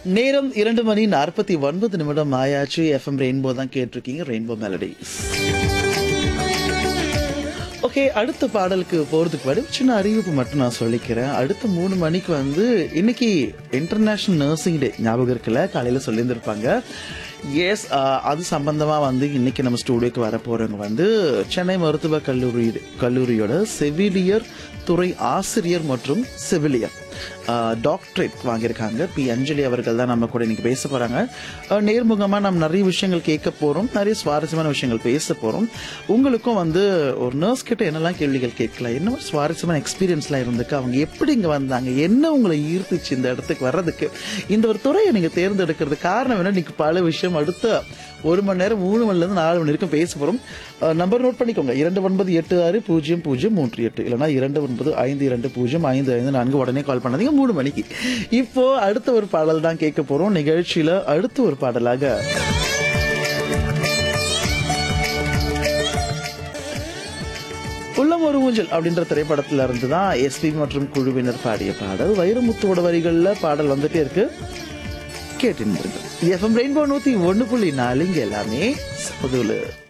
நேரம் இரண்டு மணி நாற்பத்தி ஒன்பது நிமிடம் ஆயாச்சு எஃப்எம் ரெயின்போ தான் கேட்டிருக்கீங்க ரெயின்போ மெலடிஸ் ஓகே அடுத்த பாடலுக்கு போறதுக்கு முன்னாடி சின்ன அறிவிப்பு மட்டும் நான் சொல்லிக்கிறேன் அடுத்த மூணு மணிக்கு வந்து இன்னைக்கு இன்டர்நேஷனல் நர்சிங் டே ஞாபகம் இருக்குல்ல காலையில சொல்லியிருந்திருப்பாங்க எஸ் அது சம்பந்தமா வந்து இன்னைக்கு நம்ம ஸ்டூடியோக்கு வர போறவங்க வந்து சென்னை மருத்துவ கல்லூரி கல்லூரியோட செவிலியர் துறை ஆசிரியர் மற்றும் செவிலியர் டாக்டரேட் வாங்கியிருக்காங்க பி அஞ்சலி அவர்கள் தான் நம்ம கூட இன்னைக்கு பேச போறாங்க அஹ், நேர்முகமா நம்ம நிறைய விஷயங்கள் கேட்க போறோம் நிறைய சுவாரஸ்யமான விஷயங்கள் பேச போறோம் உங்களுக்கும் வந்து ஒரு நர்ஸ் கிட்ட என்னெல்லாம் கேள்விகள் கேட்கலாம் என்ன ஒரு சுவாரஸ்யமான எக்ஸ்பீரியன்ஸ்லாம் இருந்துக்கு அவங்க எப்படி இங்க வந்தாங்க என்ன உங்களை ஈர்த்துச்சு இந்த இடத்துக்கு வர்றதுக்கு இந்த ஒரு துறையை நீங்க தேர்ந்தெடுக்கிறது காரணம் என்ன இன்னைக்கு பல விஷயம் அடுத்த ஒரு மணி நேரம் மூணு மணில இருந்து நாலு மணி வரைக்கும் பேச போறோம் நம்பர் நோட் பண்ணிக்கோங்க இரண்டு ஒன்பது எட்டு ஆறு பூஜ்ஜியம் பூஜ்ஜியம் மூன்று எட்டு இல்லைன்னா இரண்டு ஒன்பது ஐந்து இரண்டு பூஜ்ஜியம் ஐந்து ஐந்து நான்கு உடனே கால் பண்ணாதீங்க மூணு மணிக்கு இப்போ அடுத்த ஒரு பாடல் தான் கேட்க போறோம் நிகழ்ச்சியில அடுத்த ஒரு பாடலாக உள்ளம் ஒரு ஊஞ்சல் அப்படின்ற திரைப்படத்துல இருந்து தான் எஸ்பி மற்றும் குழுவினர் பாடிய பாடல் வைரமுத்துவோட வரிகள்ல பாடல் வந்துட்டே இருக்கு கேட்டு எஃப்எம் ரெயின்போ நூத்தி ஒண்ணு புள்ளி நாலு இங்க எல்லாமே புதுல